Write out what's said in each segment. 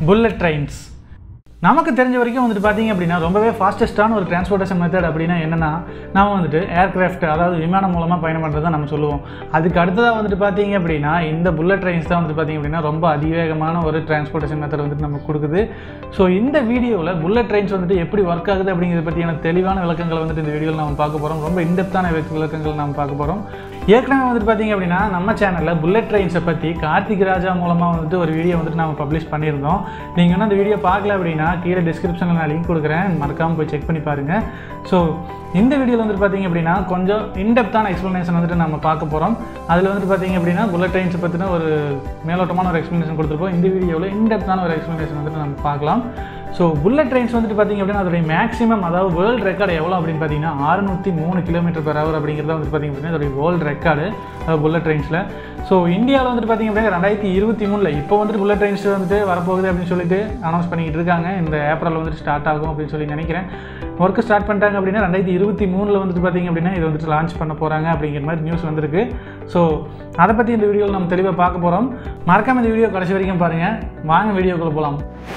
bullet trains நமக்கு தெரிஞ்ச வரைக்கும் வந்துட்டு பார்த்தீங்க அப்படின்னா ரொம்பவே ஃபாஸ்டஸ்ட்டான ஒரு டிரான்ஸ்போர்ட்டேஷன் மெத்தட் அப்படின்னா என்னென்னா நாம வந்துட்டு ஏர்கிராஃப்ட் அதாவது விமானம் மூலமாக பயணம் பண்ணுறது தான் நம்ம சொல்லுவோம் அதுக்கு அடுத்ததாக வந்துட்டு பார்த்தீங்க அப்படின்னா இந்த புல்லட் ட்ரெயின்ஸ் தான் வந்துட்டு பார்த்தீங்க அப்படின்னா ரொம்ப அதிவேகமான ஒரு டிரான்ஸ்போர்ட்டேஷன் மெத்தட் வந்துட்டு நமக்கு கொடுக்குது ஸோ இந்த வீடியோவில் புல்லட் ட்ரெயின்ஸ் வந்துட்டு எப்படி ஒர்க் ஆகுது அப்படிங்கிறத பற்றியான தெளிவான விளக்கங்களை வந்துட்டு இந்த வீடியோவில் நம்ம பார்க்க போகிறோம் ரொம்ப இன்டெப்த்தான விளக்கங்கள் நம்ம பார்க்க போகிறோம் ஏற்கனவே வந்துட்டு பார்த்தீங்க அப்படின்னா நம்ம சேனலில் புல்லட் ட்ரெயின்ஸை பற்றி கார்த்திக் ராஜா மூலமாக வந்துட்டு ஒரு வீடியோ வந்துட்டு நம்ம பப்ளிஷ் பண்ணியிருந்தோம் நீங்கள் இன்னும் அந்த வீடியோ பார்க்கல அப்படின்னா கீழே டிஸ்கிரிப்ஷனில் நான் லிங்க் கொடுக்குறேன் மறக்காமல் போய் செக் பண்ணி பாருங்கள் ஸோ இந்த வீடியோவில் வந்துட்டு பார்த்தீங்க அப்படின்னா கொஞ்சம் இன்டெப்த்தான எக்ஸ்ப்ளனேஷன் வந்துட்டு நம்ம பார்க்க போகிறோம் அதில் வந்துட்டு பார்த்தீங்க அப்படின்னா புல்லட் ட்ரெயின்ஸை பற்றின ஒரு மேலோட்டமான ஒரு எக்ஸ்ப்ளனேஷன் கொடுத்துருப்போம் இந்த வீடியோவில் இன்டெப்த்தான ஒரு எக்ஸ்ப்ளனேஷன் வந்துட்டு நம்ம பார்க்கலாம் ஸோ புல்லட் ட்ரெயின்ஸ் வந்துட்டு பார்த்தீங்க அப்படின்னா அதோடைய மேக்ஸிமம் அதாவது வேர்ல்டு ரெக்கார்டு எவ்வளோ அப்படின்னு பார்த்தீங்கன்னா அறுநூற்றி மூணு கிலோமீட்டர் பெர் ஹவர் அப்படிங்கிறத வந்துட்டு பார்த்தீங்க அப்படின்னா அதோடைய வேர்ல்டு ரெக்கார்டு புல்லட் ட்ரெயின்ஸில் ஸோ இந்தியாவில் வந்துட்டு பார்த்தீங்க அப்படின்னா ரெண்டாயிரத்தி இருபத்தி மூணில் இப்போ வந்துட்டு புல்லட் ட்ரெயின்ஸ் வந்துட்டு வரப்போகுது அப்படின்னு சொல்லிட்டு அனௌன்ஸ் பண்ணிக்கிட்டு இருக்காங்க இந்த ஏப்ரல் வந்துட்டு ஸ்டார்ட் ஆகும் அப்படின்னு சொல்லி நினைக்கிறேன் ஒர்க்கு ஸ்டார்ட் பண்ணிட்டாங்க அப்படின்னா ரெண்டாயிரத்தி இருபத்தி மூணில் வந்துட்டு பார்த்தீங்க அப்படின்னா இது வந்துட்டு லான்ச் பண்ண போகிறாங்க அப்படிங்கிற மாதிரி நியூஸ் வந்திருக்கு ஸோ அதை பற்றி இந்த வீடியோவில் நம்ம தெளிவாக பார்க்க போகிறோம் மறக்காம இந்த வீடியோ கடைசி வரைக்கும் பாருங்கள் வாங்க வீடியோக்குள்ளே போகலாம்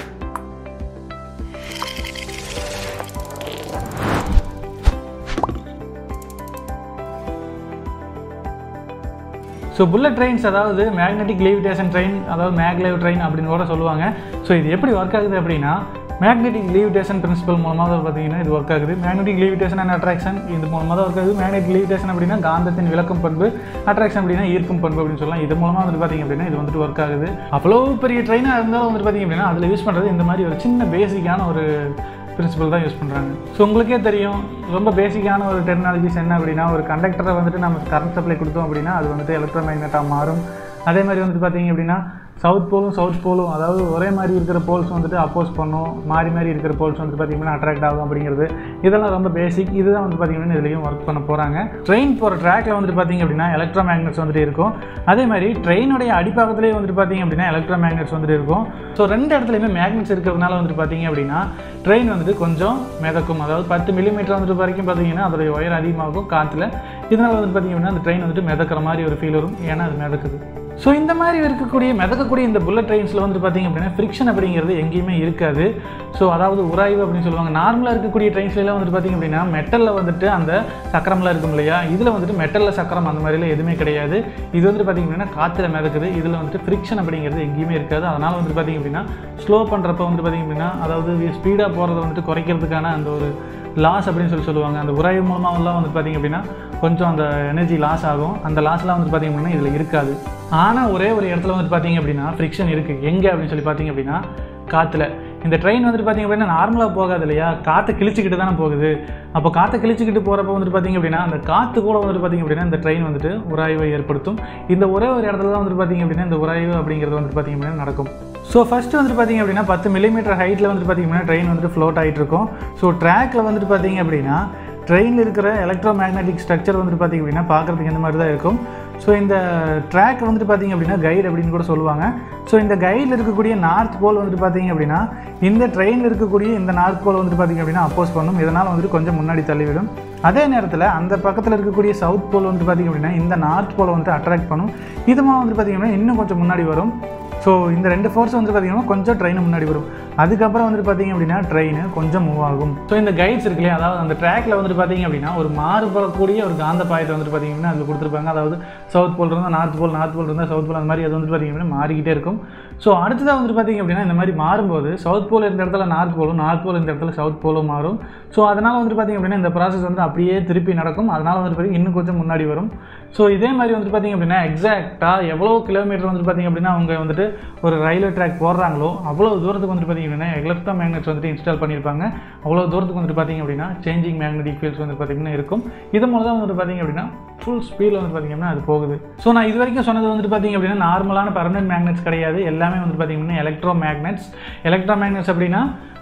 ஸோ புல்லட் ட்ரெயின்ஸ் அதாவது மேக்னெட்டிக் லீவிடேஷன் ட்ரெயின் அதாவது மேக்லேவ் ட்ரெயின் அப்படின்னு கூட சொல்லுவாங்க ஸோ இது எப்படி ஒர்க் ஆகுது அப்படின்னா மேக்னெட்டிக் லீவிடேஷன் பிரின்சிபல் மூலமாக தான் பார்த்தீங்கன்னா இது ஒர்க் ஆகுது மேக்னெட்டிக் லீவிடேஷன் அண்ட் அட்ராக்ஷன் இது மூலமாக தான் ஒர்க் ஆகுது மேக்னெட்டிக் லீவிடேஷன் அப்படின்னா காந்தத்தின் விளக்கும் பண்பு அட்ராக்ஷன் அப்படின்னா ஈர்க்கும் பண்பு அப்படின்னு சொல்லலாம் இது மூலமாக வந்துட்டு பார்த்தீங்க அப்படின்னா இது வந்துட்டு ஒர்க் ஆகுது அவ்வளோ பெரிய ட்ரெயினாக இருந்தாலும் வந்துட்டு பார்த்தீங்க அப்படின்னா அதில் யூஸ் பண்ணுறது இந்த மாதிரி ஒரு சின்ன பேசிக்கான ஒரு பிரின்சிபல் தான் யூஸ் பண்ணுறாங்க ஸோ உங்களுக்கே தெரியும் ரொம்ப பேசிக்கான ஒரு டெக்னாலஜிஸ் என்ன அப்படின்னா ஒரு கண்டக்டரை வந்துட்டு நம்ம கரண்ட் சப்ளை கொடுத்தோம் அப்படின்னா அது வந்துட்டு எலக்ட்ரோ மேக்னெட்டாக மாறும் அதே மாதிரி வந்துட்டு பார்த்தீங்க அப்படின்னா சவுத் போலும் சவுத் போலும் அதாவது ஒரே மாதிரி இருக்கிற போல்ஸ் வந்துட்டு அப்போஸ் பண்ணும் மாறி மாறி இருக்கிற போல்ஸ் வந்துட்டு பார்த்தீங்கன்னா அட்ராக்ட் ஆகும் அப்படிங்கிறது இதெல்லாம் ரொம்ப பேசிக் இதுதான் வந்து பார்த்தீங்கன்னா இதுலேயும் ஒர்க் பண்ண போகிறாங்க ட்ரெயின் போகிற ட்ராக்ல வந்துட்டு பார்த்தீங்க அப்படின்னா எலக்ட்ரோ மேக்னெட்ஸ் வந்துட்டு இருக்கும் அதே மாதிரி ட்ரெயினுடைய அடிப்பாகத்திலே வந்துட்டு பார்த்தீங்க அப்படின்னா எலக்ட்ரோ மேக்னெட்ஸ் வந்துட்டு இருக்கும் ஸோ ரெண்டு இடத்துலையுமே மேக்னெட்ஸ் இருக்கிறதுனால வந்துட்டு பார்த்தீங்க அப்படின்னா ட்ரெயின் வந்துட்டு கொஞ்சம் மிதக்கும் அதாவது பத்து மில்லிமீட்டர் வந்துட்டு வரைக்கும் பார்த்தீங்கன்னா அதோடைய உயரம் அதிகமாகும் காற்றுல இதனால் வந்துட்டு பார்த்தீங்க அப்படின்னா அந்த ட்ரெயின் வந்துட்டு மிதக்கிற மாதிரி ஒரு ஃபீல் வரும் ஏன்னா அது மிதக்குது ஸோ இந்த மாதிரி இருக்கக்கூடிய மிதக்கக்கூடிய இந்த புல்லட் ட்ரெயின்ஸில் வந்துட்டு பார்த்தீங்க அப்படின்னா ஃப்ரிக்ஷன் அப்படிங்கிறது எங்கேயுமே இருக்காது ஸோ அதாவது உராய்வு அப்படின்னு சொல்லுவாங்க நார்மலாக இருக்கக்கூடிய ட்ரெயின்ஸ்லாம் வந்துட்டு பார்த்தீங்க அப்படின்னா மெட்டலில் வந்துட்டு அந்த சக்கரம்லாம் இருக்கும் இல்லையா இதில் வந்துட்டு மெட்டலில் சக்கரம் அந்த மாதிரிலாம் எதுவுமே கிடையாது இது வந்துட்டு பார்த்தீங்க அப்படின்னா காற்றுல மிதக்குது இதில் வந்துட்டு ஃப்ரிக்ஷன் அப்படிங்கிறது எங்கேயுமே இருக்காது அதனால் வந்துட்டு பார்த்தீங்க அப்படின்னா ஸ்லோ பண்ணுறப்ப வந்துட்டு பார்த்தீங்க அப்படின்னா அதாவது ஸ்பீடாக போகிறத வந்துட்டு குறைக்கிறதுக்கான அந்த ஒரு லாஸ் அப்படின்னு சொல்லி சொல்லுவாங்க அந்த உராய்வு மூலமாகலாம் வந்து பார்த்திங்க அப்படின்னா கொஞ்சம் அந்த எனர்ஜி லாஸ் ஆகும் அந்த லாஸ்லாம் வந்து பார்த்திங்க அப்படின்னா இதில் இருக்காது ஆனால் ஒரே ஒரு இடத்துல வந்துட்டு பார்த்திங்க அப்படின்னா ஃப்ரிக்ஷன் இருக்குது எங்கே அப்படின்னு சொல்லி பார்த்திங்க அப்படின்னா காற்றுல இந்த ட்ரெயின் வந்துட்டு பார்த்திங்க அப்படின்னா நார்மலாக போகாது இல்லையா காற்றை கிழிச்சிக்கிட்டு தானே போகுது அப்போ காற்றை கிழிச்சிக்கிட்டு போகிறப்ப வந்துட்டு பார்த்திங்க அப்படின்னா அந்த காற்று கூட வந்துட்டு பார்த்திங்க அப்படின்னா இந்த ட்ரெயின் வந்துட்டு உராய்வை ஏற்படுத்தும் இந்த ஒரே ஒரு இடத்துல தான் வந்துட்டு பார்த்திங்க அப்படின்னா இந்த உராய்வு அப்படிங்கிறது வந்துட்டு பார்த்திங்க அப்படின்னா நடக்கும் ஸோ ஃபஸ்ட்டு வந்துட்டு பார்த்திங்க அப்படின்னா பத்து மில்லிமீட்டர் ஹைட்டில் வந்துட்டு பார்த்திங்க அப்படின்னா ட்ரெயின் வந்துட்டு ஃப்ளோட் ஆகிட்டு இருக்கும் ஸோ ட்ராக்கில் வந்துட்டு பார்த்திங்க அப்படின்னா ட்ரெயினில் இருக்கிற எலக்ட்ரோ மேக்னெட்டிக் ஸ்ட்ரக்சர் வந்துட்டு பார்த்திங்க அப்படின்னா பார்க்குறதுக்கு இந்த மாதிரி தான் இருக்கும் ஸோ இந்த ட்ராக் வந்துட்டு பார்த்திங்க அப்படின்னா கைடு அப்படின்னு கூட சொல்லுவாங்க ஸோ இந்த கைடில் இருக்கக்கூடிய நார்த் போல் வந்துட்டு பார்த்திங்க அப்படின்னா இந்த ட்ரெயினில் இருக்கக்கூடிய இந்த நார்த் போல் வந்துட்டு பார்த்திங்க அப்படின்னா அப்போஸ் பண்ணும் இதனால் வந்துட்டு கொஞ்சம் முன்னாடி தள்ளிவிடும் அதே நேரத்தில் அந்த பக்கத்தில் இருக்கக்கூடிய சவுத் போல் வந்துட்டு பார்த்திங்க அப்படின்னா இந்த நார்த் போலை வந்துட்டு அட்ராக்ட் பண்ணும் இது மூலம் வந்துட்டு பார்த்திங்க அப்படின்னா இன்னும் கொஞ்சம் முன்னாடி வரும் ஸோ இந்த ரெண்டு ஃபோர்ஸ் வந்து பார்த்திங்கன்னா கொஞ்சம் ட்ரெயின் முன்னாடி வரும் அதுக்கப்புறம் வந்துட்டு பார்த்திங்க அப்படின்னா ட்ரெயின் கொஞ்சம் மூவ் ஆகும் ஸோ இந்த கைட்ஸ் இருக்கு இல்லையா அதாவது அந்த ட்ராக்ல வந்துட்டு பார்த்திங்க அப்படின்னா ஒரு மாறுபடக்கூடிய ஒரு காந்த பாயத்தை வந்துட்டு பார்த்திங்க அப்படின்னா அதில் கொடுத்துருப்பாங்க அதாவது சவுத் போல் இருந்தால் நார்த் போல் நார்த் போல் இருந்தால் சவுத் போல் அந்த மாதிரி அது வந்துட்டு பார்த்திங்க அப்படின்னா மாறிக்கிட்டே இருக்கும் ஸோ அடுத்ததாக வந்துட்டு பார்த்திங்க அப்படின்னா இந்த மாதிரி மாறும்போது சவுத் போல் இருந்த இடத்துல நார்த் போலும் நார்த் போல் இந்த இடத்துல சவுத் போலும் மாறும் ஸோ அதனால் வந்துட்டு பார்த்திங்க அப்படின்னா இந்த ப்ராசஸ் வந்து அப்படியே திருப்பி நடக்கும் அதனால் வந்துட்டு பார்த்திங்க இன்னும் கொஞ்சம் முன்னாடி வரும் ஸோ இதே மாதிரி வந்துட்டு பார்த்திங்க அப்படின்னா எக்ஸாக்டாக எவ்வளோ கிலோமீட்டர் வந்துட்டு பார்த்திங்க அப்படின்னா அவங்க வந்துட்டு ஒரு ரயில்வே ட்ராக் போடுறாங்களோ அவ்வளோ தூரத்துக்கு வந்துட்டு பார்த்திங்க அப்படின்னா எலக்ட்ரோ மேக்னெட்ஸ் வந்துட்டு இன்ஸ்டால் பண்ணியிருப்பாங்க அவ்வளோ தூரத்துக்கு வந்துட்டு பார்த்திங்க அப்படின்னா சேஞ்சிங் மேக்னெட்டிக் ஃபீல்ட்ஸ் வந்து பார்த்திங்கன்னா இருக்கும் இது மூலம் தான் வந்துட்டு பார்த்திங்க அப்படின்னா ஃபுல் ஸ்பீடில் வந்து பார்த்திங்கன்னா அது போகுது ஸோ நான் இது வரைக்கும் சொன்னது வந்துட்டு பார்த்திங்க அப்படின்னா நார்மலான பர்மனெண்ட் மேக்னெட்ஸ் கிடையாது எல்லாமே வந்துட்டு பார்த்திங்க அப்படின்னா எலக்ட்ரோ மேக்னெட்ஸ் எலக்ட்ரோ மேக்னெட்ஸ் அப்படின்னா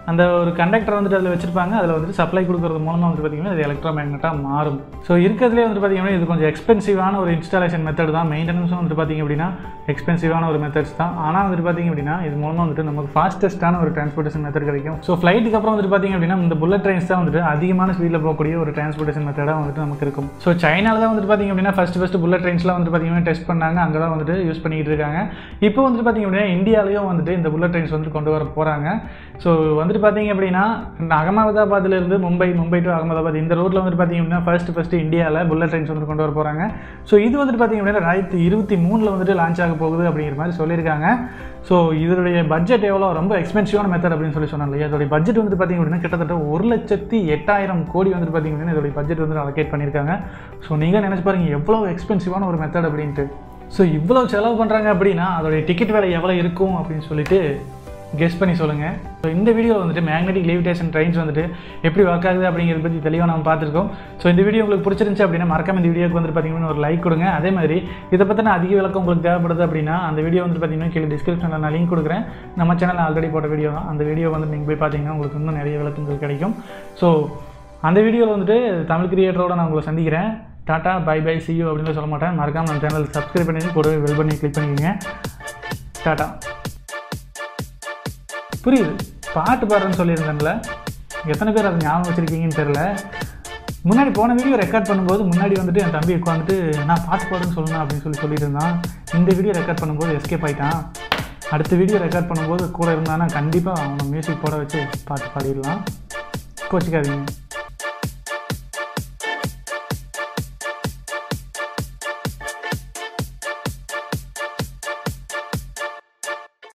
அந்த ஒரு கண்டக்டர் வந்துட்டு அதில் வச்சிருப்பாங்க அதில் வந்துட்டு சப்ளை கொடுக்கறது மூலமாக வந்துட்டு பார்த்தீங்கன்னா இது எலக்ட்ரோ மேக்னெட்டாக மாறும் ஸோ இருக்கிறதுலே வந்துட்டு பார்த்தீங்கன்னா இது கொஞ்சம் எக்ஸ்பென்சிவான ஒரு இன்ஸ்டாலேஷன் மெத்தட் தான் மெயின்டெனன்ஸும் வந்துட்டு பார்த்தீங்க அப்படின்னா எக்ஸ்பென்சிவான ஒரு மெத்தட்ஸ் தான் ஆனால் வந்துட்டு பார்த்தீங்க அப்படின்னா இது மூலமாக வந்துட்டு நமக்கு ஃபாஸ்டஸ்ட்டான ஒரு டிரான்ஸ்போர்ட்டேஷன் மெத்தட் கிடைக்கும் ஸோ ஃப்ளைட்டுக்கு அப்புறம் வந்துட்டு பார்த்தீங்க அப்படின்னா இந்த புல்லட் ட்ரெயின்ஸ் தான் வந்துட்டு அதிகமான ஸ்பீடில் போகக்கூடிய ஒரு டிரான்ஸ்போர்ட்டேஷன் மெத்தடாக வந்துட்டு நமக்கு இருக்கும் ஸோ சைனால தான் வந்துட்டு பார்த்தீங்க அப்படின்னா ஃபஸ்ட் ஃபஸ்ட்டு புல்லட் ட்ரெயின்ஸ்லாம் வந்துட்டு பார்த்தீங்கன்னா டெஸ்ட் பண்ணாங்க அங்கே தான் வந்துட்டு யூஸ் பண்ணிக்கிட்டு இருக்காங்க இப்போ வந்துட்டு பார்த்தீங்க அப்படின்னா இந்தியாலையும் வந்துட்டு இந்த புல்லட் ட்ரெயின்ஸ் வந்துட்டு கொண்டு வர போகிறாங்க ஸோ வந்துட்டு பார்த்தீங்க அப்படின்னா அகமதாபாத்லேருந்து மும்பை மும்பை டு அகமதாபாத் இந்த ரோட்டில் வந்துட்டு பார்த்தீங்க அப்படின்னா ஃபர்ஸ்ட் ஃபஸ்ட்டு இந்தியாவில் புல்லட் ட்ரெயின்ஸ் வந்து கொண்டு வர போகிறாங்க ஸோ இது வந்துட்டு பார்த்தீங்க அப்படின்னா ரெண்டாயிரத்தி இருபத்தி மூணில் வந்துட்டு லான்ச் ஆக போகுது அப்படிங்கிற மாதிரி சொல்லியிருக்காங்க ஸோ இதனுடைய பட்ஜெட் எவ்வளோ ரொம்ப எக்ஸ்பென்சிவான மெத்தட் அப்படின்னு சொல்லி சொன்னாங்க இல்லையா அதோடைய பட்ஜெட் வந்துட்டு பார்த்தீங்க அப்படின்னா கிட்டத்தட்ட ஒரு லட்சத்தி எட்டாயிரம் கோடி வந்துட்டு பார்த்தீங்க அப்படின்னா இதோடைய பட்ஜெட் வந்து அலோகேட் பண்ணியிருக்காங்க ஸோ நீங்கள் நினச்சி பாருங்க எவ்வளோ எக்ஸ்பென்சிவான ஒரு மெத்தட் அப்படின்ட்டு ஸோ இவ்வளோ செலவு பண்ணுறாங்க அப்படின்னா அதோடைய டிக்கெட் விலை எவ்வளோ இருக்கும் அப்படின்னு சொல்லிட்டு கெஸ் பண்ணி சொல்லுங்கள் ஸோ இந்த வீடியோ வந்துட்டு மேக்னெட்டிக் லிவிடேஷன் ட்ரெயின்ஸ் வந்துட்டு எப்படி ஒர்க் ஆகுது அப்படிங்கிறத பற்றி தெளிவாக நம்ம பார்த்துருக்கோம் ஸோ இந்த வீடியோ உங்களுக்கு பிடிச்சிருந்துச்சு அப்படின்னா மறக்காம இந்த வீடியோக்கு வந்துட்டு பார்த்தீங்கன்னா ஒரு லைக் கொடுங்க அதே மாதிரி இதை பற்றின அதிக விளக்கம் உங்களுக்கு தேவைப்படுது அப்படின்னா அந்த வீடியோ வந்துட்டு பார்த்தீங்கன்னா கீழே டிஸ்கிரிப்ஷனில் நான் லிங்க் கொடுக்குறேன் நம்ம சேனலில் ஆல்ரெடி போட்ட வீடியோ தான் அந்த வீடியோ வந்து நீங்கள் போய் பார்த்தீங்கன்னா உங்களுக்கு இன்னும் நிறைய விளக்கங்கள் கிடைக்கும் ஸோ அந்த வீடியோவில் வந்துட்டு தமிழ் கிரியேட்டரோட நான் உங்களை சந்திக்கிறேன் டாட்டா பை பை சியூ அப்படின்னு சொல்ல மாட்டேன் மறக்காம நம்ம சேனல் சப்ஸ்கிரைப் பண்ணி கூடவே வெல் பண்ணி கிளிக் பண்ணிக்கோங்க டாட்டா புரியுது பாட்டு பாடுறேன்னு சொல்லியிருந்தேன்ல எத்தனை பேர் அதை ஞாபகம் வச்சுருக்கீங்கன்னு தெரில முன்னாடி போன வீடியோ ரெக்கார்ட் பண்ணும்போது முன்னாடி வந்துட்டு என் தம்பி உட்காந்துட்டு நான் பாட்டு பாடுன்னு சொல்லணும் அப்படின்னு சொல்லி சொல்லிட்டு இருந்தான் இந்த வீடியோ ரெக்கார்ட் பண்ணும்போது எஸ்கேப் ஆயிட்டான் அடுத்த வீடியோ ரெக்கார்ட் பண்ணும்போது கூட இருந்தானா கண்டிப்பாக அவனை மியூசிக் போட வச்சு பாட்டு பாடிடலாம் கோச்சிக்காதீங்க